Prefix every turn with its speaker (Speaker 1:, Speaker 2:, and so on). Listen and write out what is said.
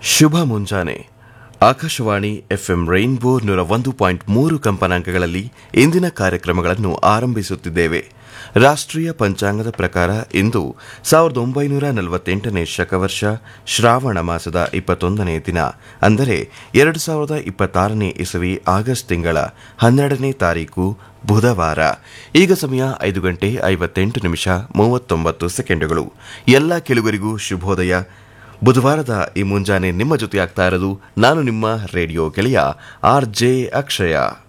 Speaker 1: ಶುಭ ಮುಂಜಾನೆ Akashvani FM rainbow ನೂರ ಒಂದು ಪಾಯಿಂಟ್ ಮೂರು ಕಂಪನಾಂಕಗಳಲ್ಲಿ ಇಂದಿನ ಕಾರ್ಯಕ್ರಮಗಳನ್ನು ಆರಂಭಿಸುತ್ತಿದ್ದೇವೆ ರಾಷ್ಟ್ರೀಯ ಪಂಚಾಂಗದ ಪ್ರಕಾರ ಇಂದು ಸಾವಿರದ ಒಂಬೈನೂರ ನಲವತ್ತೆಂಟನೇ ಶಕವರ್ಷ ಶ್ರಾವಣ ಮಾಸದ ಇಪ್ಪತ್ತೊಂದನೇ ದಿನ ಅಂದರೆ ಎರಡು ಸಾವಿರದ ಇಪ್ಪತ್ತಾರನೇ ಇಸವಿ ಆಗಸ್ಟ್ ತಿಂಗಳ ಹನ್ನೆರಡನೇ ತಾರೀಕು ಬುಧವಾರ ಈಗ ಸಮಯ ಐದು ಗಂಟೆ ಐವತ್ತೆಂಟು ನಿಮಿಷ ಮೂವತ್ತೊಂಬತ್ತು ಸೆಕೆಂಡುಗಳು ಎಲ್ಲ ಕೆಳುಗರಿಗೂ ಶುಭೋದಯ ಬುಧವಾರದ ಈ ಮುಂಜಾನೆ ನಿಮ್ಮ ಜೊತೆ ಆಗ್ತಾ ಇರೋದು ನಾನು ನಿಮ್ಮ ರೇಡಿಯೋ ಗೆಳೆಯ ಆರ್ ಜೆ ಅಕ್ಷಯ